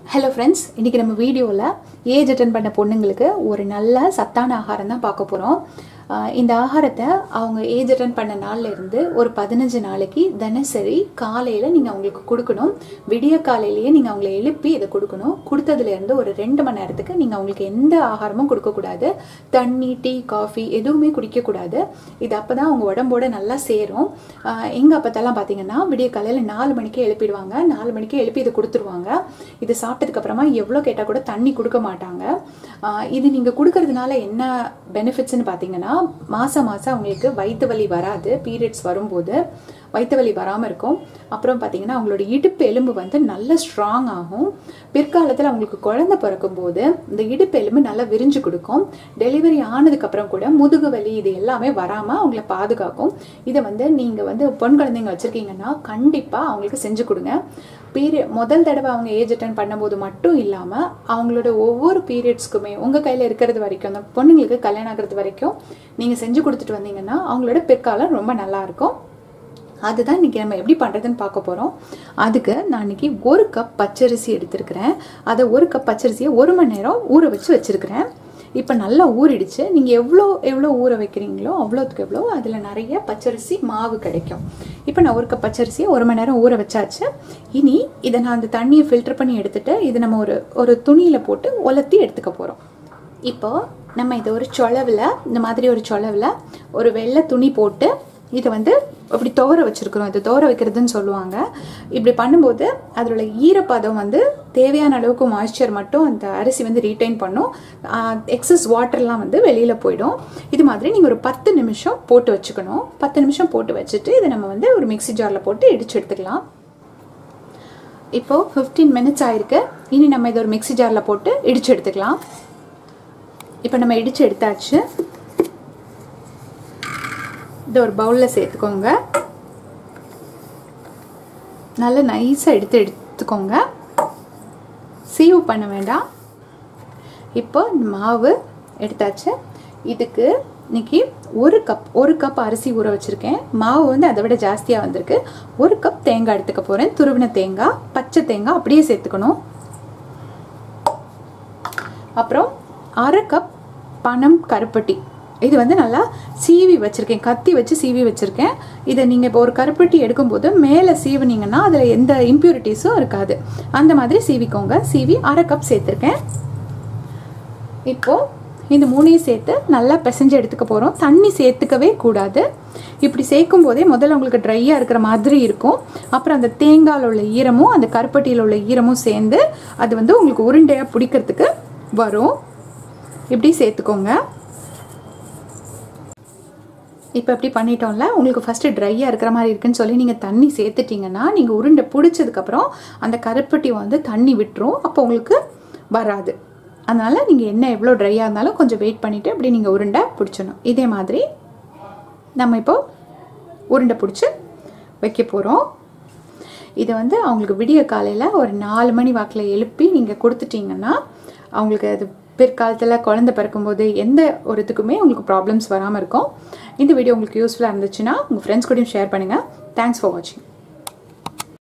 hello friends இன்றைக்கி நம்ம வீடியோவில் ஏஜ் அட்டன் பண்ண பொண்ணுங்களுக்கு ஒரு நல்ல சத்தான ஆகாரம் தான் பார்க்க போகிறோம் இந்த ஆகாரத்தை அவங்க ஏஜ் அட்டன் பண்ண நாள்ல இருந்து ஒரு பதினஞ்சு நாளைக்கு தினசரி காலையில் நீங்கள் அவங்களுக்கு கொடுக்கணும் விடிய காலையிலேயே நீங்கள் அவங்கள எழுப்பி இதை கொடுக்கணும் கொடுத்ததுலேருந்து ஒரு ரெண்டு மணி நேரத்துக்கு நீங்கள் அவங்களுக்கு எந்த ஆகாரமும் கொடுக்கக்கூடாது தண்ணி டீ காஃபி எதுவுமே குடிக்கக்கூடாது இது அப்போ தான் அவங்க உடம்போட நல்லா சேரும் எங்கள் அப்பத்தெல்லாம் பார்த்தீங்கன்னா விடிய காலையில் நாலு மணிக்கே எழுப்பிடுவாங்க நாலு மணிக்கே எழுப்பி இதை கொடுத்துருவாங்க இது சாப்பிட்டதுக்கு அப்புறமா எவ்வளோ கேட்டால் கூட தண்ணி கொடுக்க மாட்டாங்க இது நீங்கள் கொடுக்கறதுனால என்ன பெனிஃபிட்ஸ்னு பார்த்தீங்கன்னா மாதம் மாதம் அவங்களுக்கு வயிற்று வலி வராது பீரியட்ஸ் வரும்போது வயிற்று வலி வராமல் இருக்கும் அப்புறம் பார்த்தீங்கன்னா அவங்களோட இடுப்பு எலும்பு வந்து நல்ல ஸ்ட்ராங் ஆகும் பிற்காலத்தில் அவங்களுக்கு குழந்தை பிறக்கும் போது இந்த இடுப்பு எலும்பு நல்லா விரிஞ்சு கொடுக்கும் டெலிவரி ஆனதுக்கப்புறம் கூட முதுகு வலி இது எல்லாமே வராமல் அவங்கள பாதுகாக்கும் இதை வந்து நீங்கள் வந்து பொன் குழந்தைங்க வச்சுருக்கீங்கன்னா கண்டிப்பாக அவங்களுக்கு செஞ்சு கொடுங்க பீரிய முதல் தடவை அவங்க ஏஜ் அட்டன் பண்ணும்போது மட்டும் இல்லாமல் அவங்களோட ஒவ்வொரு பீரியட்ஸ்க்குமே உங்கள் கையில் இருக்கிறது வரைக்கும் அந்த பொண்ணுங்களுக்கு கல்யாணம் ஆகிறது வரைக்கும் நீங்கள் செஞ்சு கொடுத்துட்டு வந்தீங்கன்னா அவங்களோட பிற்காலம் ரொம்ப நல்லாயிருக்கும் அதுதான் இன்றைக்கி நம்ம எப்படி பண்ணுறதுன்னு பார்க்க போகிறோம் அதுக்கு நான் இன்றைக்கி ஒரு கப் பச்சரிசி எடுத்திருக்கிறேன் அதை ஒரு கப் பச்சரிசியை ஒரு மணி நேரம் ஊற வச்சு வச்சுருக்கிறேன் இப்போ நல்லா ஊறிடுச்சு நீங்கள் எவ்வளோ எவ்வளோ ஊற வைக்கிறீங்களோ அவ்வளோத்துக்கு எவ்வளோ அதில் நிறைய பச்சரிசி மாவு கிடைக்கும் இப்போ நான் ஒரு கப் பச்சரிசியை ஒரு மணி நேரம் ஊற வச்சாச்சு இனி இதை நான் அந்த தண்ணியை ஃபில்டர் பண்ணி எடுத்துகிட்டு இது நம்ம ஒரு ஒரு துணியில் போட்டு உலர்த்தி எடுத்துக்க போகிறோம் இப்போ நம்ம இதை ஒரு சொலவில் இந்த மாதிரி ஒரு சொலவில் ஒரு வெள்ளை துணி போட்டு இதை வந்து அப்படி துவர வச்சுருக்குறோம் இது துவர வைக்கிறதுன்னு சொல்லுவாங்க இப்படி பண்ணும்போது அதோட ஈரப்பதம் வந்து தேவையான அளவுக்கு மாய்ஸ்சர் மட்டும் அந்த அரிசி வந்து ரீட்டைன் பண்ணும் எக்ஸஸ் வாட்டர்லாம் வந்து வெளியில் போயிடும் இது மாதிரி நீங்கள் ஒரு பத்து நிமிஷம் போட்டு வச்சுக்கணும் பத்து நிமிஷம் போட்டு வச்சுட்டு இதை நம்ம வந்து ஒரு மிக்சி ஜாரில் போட்டு இடிச்சு எடுத்துக்கலாம் இப்போது ஃபிஃப்டீன் மினிட்ஸ் ஆயிருக்கு இனி நம்ம இதை ஒரு மிக்சி ஜாரில் போட்டு இடிச்சு எடுத்துக்கலாம் இப்போ நம்ம இடித்து எடுத்தாச்சு இதை ஒரு பவுலில் சேர்த்துக்கோங்க நல்லா நைஸாக எடுத்து எடுத்துக்கோங்க சீவு பண்ண வேண்டாம் இப்போ மாவு எடுத்தாச்சு இதுக்கு இன்னைக்கு ஒரு கப் ஒரு கப் அரிசி ஊற வச்சுருக்கேன் மாவு வந்து அதை விட ஜாஸ்தியாக வந்திருக்கு ஒரு கப் தேங்காய் எடுத்துக்க போகிறேன் துருவின தேங்காய் பச்சை தேங்காய் அப்படியே சேர்த்துக்கணும் அப்புறம் அரை கப் பனம் கருப்பட்டி இது வந்து நல்லா சீவி வச்சுருக்கேன் கத்தி வச்சு சீவி வச்சுருக்கேன் இதை நீங்கள் இப்போ ஒரு கருப்பட்டி எடுக்கும்போது மேலே சீவினீங்கன்னா அதில் எந்த இம்ப்யூரிட்டிஸும் இருக்காது அந்த மாதிரி சீவிக்கோங்க சீவி அரை கப் சேர்த்துருக்கேன் இப்போது இந்த மூணையும் சேர்த்து நல்லா பிசைஞ்சு எடுத்துக்க போகிறோம் தண்ணி சேர்த்துக்கவே கூடாது இப்படி சேர்க்கும் போதே முதல்ல உங்களுக்கு ட்ரையாக இருக்கிற மாதிரி இருக்கும் அப்புறம் அந்த தேங்காயில் உள்ள ஈரமும் அந்த கருப்பட்டியில் உள்ள ஈரமும் சேர்ந்து அது வந்து உங்களுக்கு உருண்டையாக பிடிக்கிறதுக்கு வரும் இப்படி சேர்த்துக்கோங்க இப்போ எப்படி பண்ணிட்டோம்ல உங்களுக்கு ஃபஸ்ட்டு ட்ரையாக இருக்கிற மாதிரி இருக்குன்னு சொல்லி நீங்கள் தண்ணி சேர்த்துட்டிங்கன்னா நீங்கள் உருண்டை பிடிச்சதுக்கப்புறம் அந்த கருப்பட்டி வந்து தண்ணி விட்டுரும் அப்போ உங்களுக்கு வராது அதனால் நீங்கள் என்ன எவ்வளோ ட்ரையாக இருந்தாலும் கொஞ்சம் வெயிட் பண்ணிவிட்டு அப்படி நீங்கள் உருண்டை பிடிச்சணும் இதே மாதிரி நம்ம இப்போ உருண்டை பிடிச்சி வைக்க போகிறோம் இதை வந்து அவங்களுக்கு விடிய காலையில் ஒரு நாலு மணி வாக்கில் எழுப்பி நீங்கள் கொடுத்துட்டிங்கன்னா அவங்களுக்கு அது பிற்காலத்தில் குழந்தை பிறக்கும்போது எந்த ஒரு இதுக்குமே உங்களுக்கு ப்ராப்ளம்ஸ் வராமல் இருக்கும் இந்த வீடியோ உங்களுக்கு யூஸ்ஃபுல்லாக இருந்துச்சுன்னா உங்கள் ஃப்ரெண்ட்ஸ் கூடயும் ஷேர் பண்ணுங்கள் தேங்க்ஸ் ஃபார் வாட்சிங்